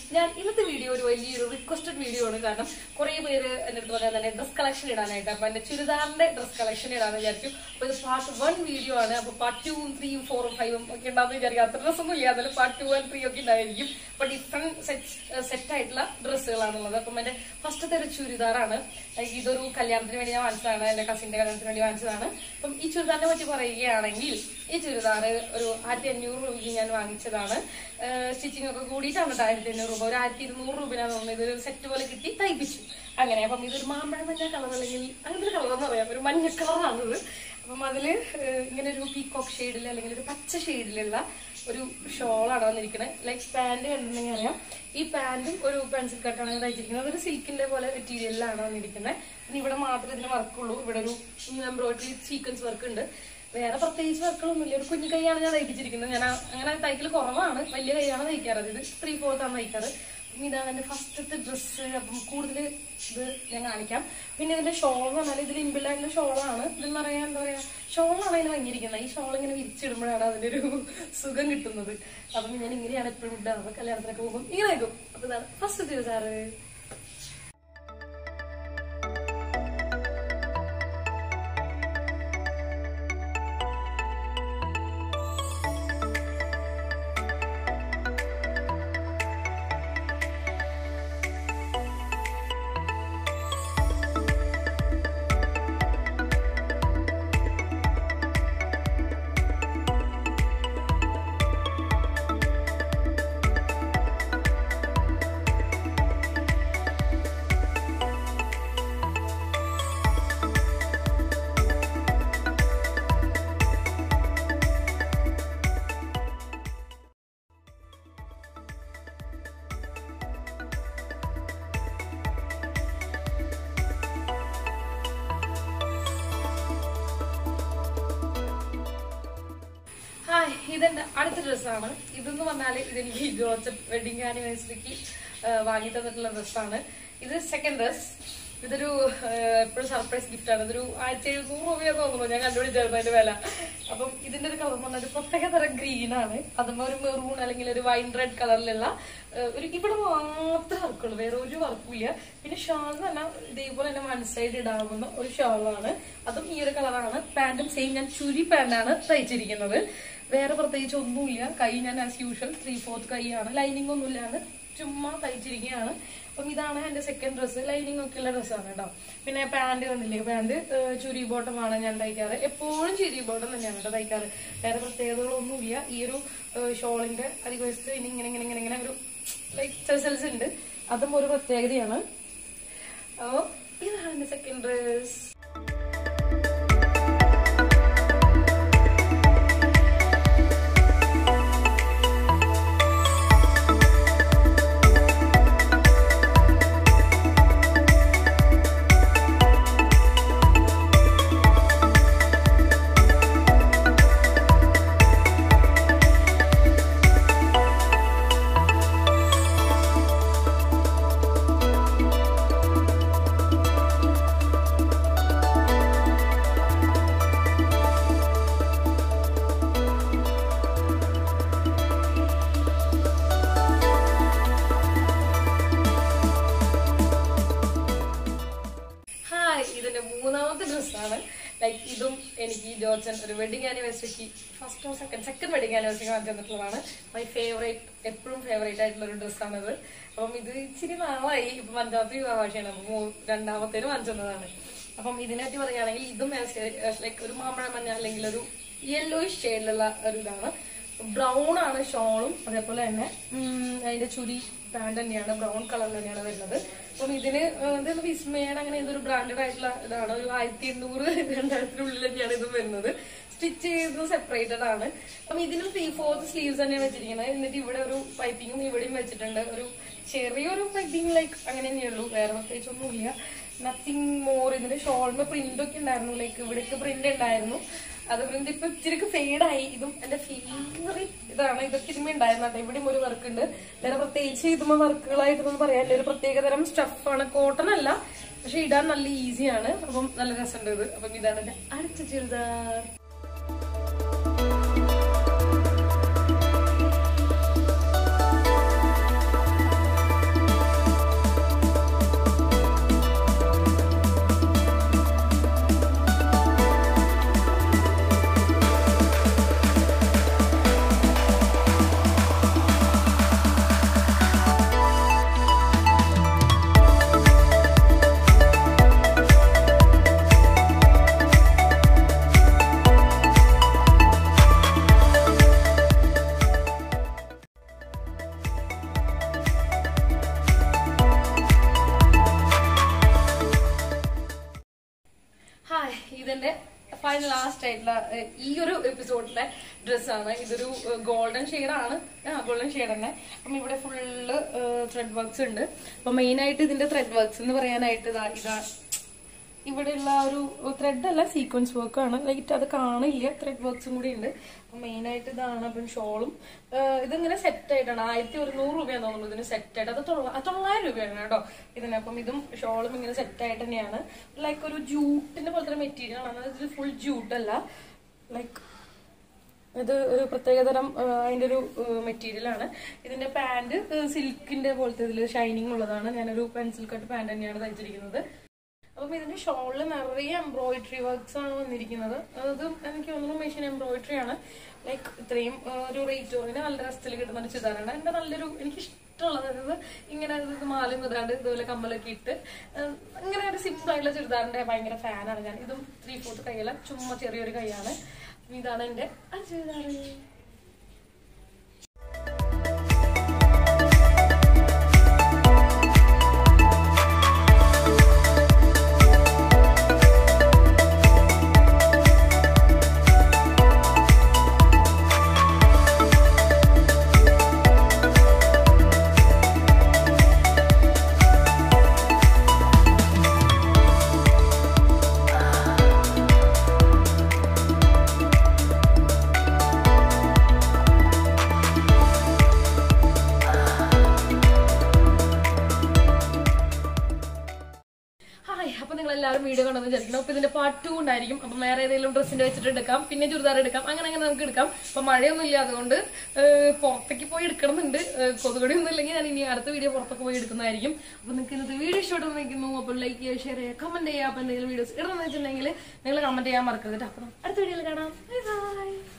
ഞാൻ ഇന്നത്തെ വീഡിയോ ഒരു വലിയൊരു റിക്വസ്റ്റഡ് വീഡിയോ ആണ് കാരണം കുറെ പേര് എന്റെ അടുത്ത് പറഞ്ഞാൽ തന്നെ ഡ്രസ് കളക്ഷൻ ഇടാനായിട്ട് അപ്പൊ എന്റെ ചുരിദാറിന്റെ ഡ്രസ് കളക്ഷൻ ഇടാന്ന് വിചാരിച്ചു അപ്പൊ ഇത് പാർട്ട് വൺ വീഡിയോ ആണ് അപ്പൊ പാർട്ട് ടൂവും ത്രീയും ഫോറും ഫൈവും ഒക്കെ ഉണ്ടാവും വിചാരിക്കും അത്ര ഡ്രസ്സൊന്നും ഇല്ല എന്നാലും പാർട്ട് ടു ആൻഡ് ത്രീ ഒക്കെ ഉണ്ടായിരിക്കും അപ്പൊ ഡിഫറെന്റ് സെറ്റ് സെറ്റ് ആയിട്ടുള്ള ഡ്രസ്സുകളാണുള്ളത് അപ്പം എന്റെ ഫസ്റ്റത്തെ ഒരു ചുരിദാറാണ് like ഇതൊരു കല്യാണത്തിന് വേണ്ടി ഞാൻ വാങ്ങിച്ചതാണ് എന്റെ കസിന്റെ കല്യാണത്തിന് വേണ്ടി വാങ്ങിച്ചതാണ് അപ്പം ഈ ചുരിദാറിനെ പറ്റി പറയുകയാണെങ്കിൽ ഈ ചുരിദാർ ഒരു ആയിരത്തി അഞ്ഞൂറ് രൂപയ്ക്ക് ഞാൻ വാങ്ങിച്ചതാണ് സ്റ്റിച്ചിങ് ഒക്കെ കൂടിയിട്ടാണ് കേട്ടോ ആയിരത്തി അഞ്ഞൂറ് രൂപ ഒരു ആയിരത്തി ഇരുന്നൂറ് രൂപയാണ് തോന്നുന്നത് ഇതൊരു സെറ്റ് പോലെ കിട്ടി തയ്പ്പിച്ചു അങ്ങനെ അപ്പം ഇതൊരു മാമ്പഴ മഞ്ഞ കളർ അല്ലെങ്കിൽ അങ്ങനത്തെ ഒരു കളർ എന്ന് പറയാം ഒരു മഞ്ഞ കളറാണിത് അപ്പം അതില് ഏഹ്, ഇങ്ങനെ ഒരു പീകോക്ക് ഷെയ്ഡിൽ അല്ലെങ്കിൽ ഒരു പച്ച ഷെയ്ഡിലുള്ള ഒരു ഷോളാണ് വന്നിരിക്കുന്നത് ലൈക്ക് പാന്റ് കണ്ടിട്ടുണ്ടെങ്കിൽ അറിയാം ഈ പാന്റും ഒരു പെൻസിൽ കട്ടാണ് തയ്ച്ചിരിക്കുന്നത് അതൊരു സിൽക്കിന്റെ പോലെ മെറ്റീരിയലിലാണ് വന്നിരിക്കുന്നത് പിന്നെ ഇവിടെ മാത്രമേ ഇതിന് വർക്കുള്ളൂ ഇവിടെ ഒരു എംബ്രോയിഡറി സീക്വൻസ് വർക്ക് ഉണ്ട് വേറെ പ്രത്യേകിച്ച് വർക്കുകളൊന്നും ഇല്ല ഒരു കുഞ്ഞു കൈയാണ് ഞാൻ തയ്പ്പിച്ചിരിക്കുന്നത് ഞാൻ ആ- അങ്ങനെ തയ്ക്കൽ കുറവാണ് വലിയ കൈയാണ് തയ്ക്കാറ് ഇത് ത്രീ ഫോർത്താണ് തയ്ക്കാറ് അപ്പം ഇതാണ് എന്റെ ഫസ്റ്റത്തെ ഡ്രസ്സ് അപ്പം കൂടുതൽ ഇത് ഞാൻ കാണിക്കാം പിന്നെ ഇതിന്റെ ഷോൾ എന്ന് പറഞ്ഞാൽ ഇതിൽ ഇമ്പിളായിട്ടുള്ള ഷോളാണ് ഇതെന്ന് പറയാൻ എന്താ പറയാ ഷോളാണ് അതിന് ഭയങ്കരിക്കുന്നത് ഈ ഷോൾ ഇങ്ങനെ വിരിച്ചിടുമ്പോഴാണ് അതിന്റെ ഒരു സുഖം കിട്ടുന്നത് അപ്പം ഞാൻ ഇങ്ങനെയാണ് എപ്പോഴും ഇടാറ് കല്യാണത്തിനൊക്കെ പോകും ഇങ്ങനെ വെക്കും അപ്പൊ ഇതാണ് ഫസ്റ്റ് ചുരിദാറ് ഹായ് ഇതെന്റെ അടുത്ത ഡ്രസ്സാണ് ഇതെന്ന് പറഞ്ഞാല് ഇതെനിക്ക് ജോർജറ്റ് വെഡിങ് ആനിവേഴ്സറിക്ക് വാങ്ങി തന്നിട്ടുള്ള ഡ്രസ്സാണ് ഇത് സെക്കൻഡ് ഡ്രസ് ഇതൊരു എപ്പോഴും സർപ്രൈസ് ഗിഫ്റ്റ് ആണ് ഇതൊരു ആയിരത്തി എഴുന്നൂറ് രൂപയൊക്കെ തോന്നുന്നു ഞാൻ കണ്ടുപിടിച്ചായിരുന്നു അതിന്റെ വില അപ്പം ഇതിന്റെ ഒരു കളർ എന്ന് പറഞ്ഞാൽ ഒരു പ്രത്യേക തരം ഗ്രീൻ ആണ് അതുമ്പോൾ ഒരു മെറൂൺ അല്ലെങ്കിൽ ഒരു വൈൻ റെഡ് കളറിലുള്ള ഏഹ്, ഒരു ഇവിടെ മാത്രമേ വർക്കുള്ളൂ വേറെ ഒരു വർക്കും ഇല്ല പിന്നെ ഷാൾ തന്നെ ഇതേപോലെ തന്നെ വൺ സൈഡ് ഇടാവുന്ന ഒരു ഷാളാണ് അതും ഈ ഒരു കളറാണ് പാന്റും സെയിം ഞാൻ ചുരി പാന്റാണ് തയ്ച്ചിരിക്കുന്നത് വേറെ പ്രത്യേകിച്ച് ഒന്നുമില്ല കൈ ഞാൻ ആസ് യൂഷ്വൽ ത്രീ ഫോർത്ത് കൈയാണ് ലൈനിങ് ഒന്നും ഇല്ലാണ്ട് ചുമ്മാ തയ്ച്ചിരിക്കുകയാണ് അപ്പം ഇതാണ് എന്റെ സെക്കൻഡ് ഡ്രസ്സ് ലൈനിങ് ഒക്കെ ഉള്ള ഡ്രസ്സാണ് കേട്ടോ പിന്നെ പാന്റ് കണ്ടില്ലേ പാന്റ് ചുരി ബോട്ടമാണ് ഞാൻ തയ്ക്കാറ് എപ്പോഴും ചുരി ബോട്ടം തന്നെയാണ് കേട്ടോ തയ്ക്കാറ് വേറെ പ്രത്യേകതകളൊന്നുമില്ല ഈ ഒരു ഷോളിന്റെ അധികവശത്ത് ഇനി ഇങ്ങനെ ഇങ്ങനെ ഇങ്ങനെ ഇങ്ങനെ ഒരു ലൈക്ക് ചെൽസൽസ് ഉണ്ട് അതും ഒരു പ്രത്യേകതയാണ് അപ്പോ ഇതാണ് എന്റെ സെക്കൻഡ് ഡ്രസ് ഹായ് ഇതിന്റെ മൂന്നാമത്തെ ഡ്രസ്സാണ് ലൈക്ക് ഇതും എനിക്ക് ജോർജൻ ഒരു വെഡിങ് ആനിവേഴ്സറിക്ക് ഫസ്റ്റ് സെക്കൻഡ് സെക്കൻഡ് വെഡിങ് ആനിവേഴ്സറിക്ക് വാങ്ങി തന്നിട്ടുള്ളതാണ് മൈ ഫേവറേറ്റ് എപ്പോഴും ഫേവറേറ്റ് ആയിട്ടുള്ള ഒരു ഡ്രസ്സാണിത് അപ്പം ഇത് ഇച്ചിരി നാളായി ഇപ്പം അഞ്ചാമത്തെ വിവാഹമാണ് അപ്പം മൂ- രണ്ടാമത്തേന് വാങ്ങിച്ചതാണ് അപ്പം ഇതിനെപ്പറ്റി പറയുകയാണെങ്കിൽ ഇതും ലൈക്ക് ഒരു മാമ്പഴ മഞ്ഞ അല്ലെങ്കിൽ ഒരു യെല്ലോ ഷെയ്ഡിലുള്ള ഒരു ഇതാണ് ബ്രൗൺ ആണ് ഷോളും അതേപോലെ തന്നെ ഉം, അതിന്റെ ചുരി പാന്റ് തന്നെയാണ് ബ്രൗൺ കളർ തന്നെയാണ് വരുന്നത് അപ്പം ഇതിന് ഇതൊരു വിസ്മയുടെ അങ്ങനെ ഇതൊരു ബ്രാൻഡഡ് ആയിട്ടുള്ള ഇതാണ് ഒരു ആയിരത്തി എണ്ണൂറ് രണ്ടായിരത്തിനുള്ളിൽ തന്നെയാണ് ഇത് വരുന്നത് സ്റ്റിച്ച് ചെയ്തത് സെപ്പറേറ്റഡ് ആണ് അപ്പം ഇതിന് ത്രീ ഫോർത്ത് സ്ലീവ്സ് തന്നെയാണ് വെച്ചിരിക്കുന്നത് എന്നിട്ട് ഇവിടെ ഒരു പൈപ്പിങ്ങും ഇവിടെയും വെച്ചിട്ടുണ്ട് ഒരു ചെറിയൊരു പൈപ്പിംഗ് ലൈക്ക് അങ്ങനെ തന്നെയുള്ളൂ വേറെ പ്രത്യേകിച്ചൊന്നുമില്ല നത്തിങ് മോർ ഇതിന്റെ ഷോളിന് പ്രിന്റ് ഒക്കെ ഉണ്ടായിരുന്നു ലൈക്ക് ഇവിടേക്ക് പ്രിന്റ് ഉണ്ടായിരുന്നു അത് പ്രിന്റ് ഇപ്പൊ ഇച്ചിരി ഫെയ്ഡായി ഇതും എന്റെ ഫേവറേറ്റ് ഇതാണ് ഇതൊക്കെ ഇതിമേ ഉണ്ടായിരുന്നു കേട്ടോ ഇവിടെയും ഒരു വർക്ക് ഉണ്ട് വേറെ പ്രത്യേകിച്ച് ഇതുമ വർക്കുകളായിട്ടൊന്നും പറയാനില്ല ഒരു പ്രത്യേകതരം സ്റ്റഫാണ് കോട്ടൺ അല്ല പക്ഷെ ഇടാൻ നല്ല ഈസിയാണ് അപ്പം നല്ല രസമുണ്ട് ഇത് അപ്പം ഇതാണ് എന്റെ അടുത്ത ചുരിദാർ ഇതെന്റെ ഫൈനൽ ലാസ്റ്റ് ആയിട്ടുള്ള ഏഹ്, ഈ ഒരു എപ്പിസോഡിലെ ഡ്രസ്സാണ് ഇതൊരു ഗോൾഡൻ ആണ് ആ ഗോൾഡൻ ഷെയ്ഡ് തന്നെ അപ്പം ഇവിടെ ഫുള്ള് ത്രെഡ് വർക്ക്സ് ഉണ്ട് അപ്പൊ മെയിൻ ആയിട്ട് ഇതിന്റെ ത്രെഡ് വർക്ക്സ് എന്ന് പറയാനായിട്ട് ഇതാ ഇതാ ഇവിടെയുള്ള ആ ഒരു ത്രെഡ് അല്ല സീക്വൻസ് വർക്ക് ആണ് ലൈറ്റ് അത് കാണില്ല ത്രെഡ് വർക്ക്സും കൂടി ഉണ്ട് മെയിൻ ആയിട്ട് ഇതാണ് അപ്പം ഷോളും ഇതിങ്ങനെ സെറ്റ് ആയിട്ടാണ് ആയിരത്തി ഒരുന്നൂറ് രൂപയാന്ന് തോന്നുന്നു ഇതിന് സെറ്റ് ആയിട്ട് അത് തൊള്ള- ആ, തൊള്ളായിരം രൂപയാണ് കേട്ടോ ഇതിന് അപ്പം ഇതും ഷോളും ഇങ്ങനെ സെറ്റ് ആയിട്ട് തന്നെയാണ് ലൈക്ക് ഒരു ജൂട്ടിന്റെ പോലത്തെ മെറ്റീരിയൽ ആണ് ഇത് ഫുൾ ജൂട്ട് അല്ല ലൈക്ക് ഇത് ഒരു പ്രത്യേകതരം ആ, അതിന്റെ ഒരു മെറ്റീരിയൽ ആണ് ഇതിന്റെ പാന്റ് സിൽക്കിന്റെ പോലത്തെ ഇതിൽ ഷൈനിങ് ഉള്ളതാണ് ഞാനൊരു പെൻസിൽ കട്ട് പാന്റ് തന്നെയാണ് തയ്ച്ചിരിക്കുന്നത് അപ്പം ഇതിന്റെ ഷോളിൽ നിറയെ എംബ്രോയിഡറി വർക്ക്സ് ആണ് വന്നിരിക്കുന്നത് അത് എനിക്ക് തോന്നുന്നു മെഷീൻ എംബ്രോയിഡറി ആണ് ലൈക്ക് ഇത്രയും ആ, ഒരു റേറ്റ് കുറഞ്ഞ നല്ല രസത്തിൽ കിട്ടുന്ന ഒരു ചുരിദാറാണ് എന്റെ നല്ലൊരു എനിക്ക് ഇഷ്ടമുള്ളത് അതായത് ഇങ്ങനെ ഇത് മാലയും ഇതാണ്ട് ഇതുപോലെ കമ്മലൊക്കെ ഇട്ട് ആ, ഇങ്ങനെ ഒരു സിമ്പിൾ ആയിട്ടുള്ള ചുരിദാറിന്റെ ഭയങ്കര ഫാനാണ് ഞാൻ ഇതും ത്രീ ഫോർത്ത് കൈയല്ല ചുമ്മാ ചെറിയൊരു കൈയാണ് ഇതാണ് എന്റെ ആ ചുരിദാറ് ഹായ് അപ്പൊ നിങ്ങൾ എല്ലാവരും വീഡിയോ കണ്ടെന്ന് വിചാരിക്കണം അപ്പൊ ഇതിന്റെ പാർട്ട് ടു ഉണ്ടായിരിക്കും അപ്പൊ വേറെ ഏതെങ്കിലും ഡ്രസ്സിന്റെ വെച്ചിട്ട് എടുക്കാം പിന്നെ ചുരിദാർ എടുക്കാം അങ്ങനെ അങ്ങനെ നമുക്ക് എടുക്കാം അപ്പൊ മഴയൊന്നും ഇല്ല അതുകൊണ്ട് ഏഹ്, പുറത്തേക്ക് പോയി എടുക്കണമെന്നുണ്ട് ഏഹ്, കൊതുകടി ഒന്നും ഇല്ലെങ്കിൽ ഞാൻ ഇനി അടുത്ത വീഡിയോ പുറത്തൊക്കെ പോയി എടുക്കുന്നതായിരിക്കും അപ്പൊ നിങ്ങൾക്ക് ഇന്നത്തെ വീഡിയോ ഇഷ്ടപ്പെട്ടെന്ന് നിൽക്കുന്നു അപ്പോൾ ലൈക്ക് ചെയ്യുക ഷെയർ ചെയ്യുക കമന്റ് ചെയ്യുക അപ്പൊ എന്തെങ്കിലും വീഡിയോസ് ഇടണമെന്ന് വെച്ചിട്ടുണ്ടെങ്കിൽ നിങ്ങൾ കമന്റ് ചെയ്യാൻ മറക്കരുത് ട്ടോ. അപ്പൊ നമുക്ക് അടുത്ത വീഡിയോയിൽ കാണാം ബൈ ബൈ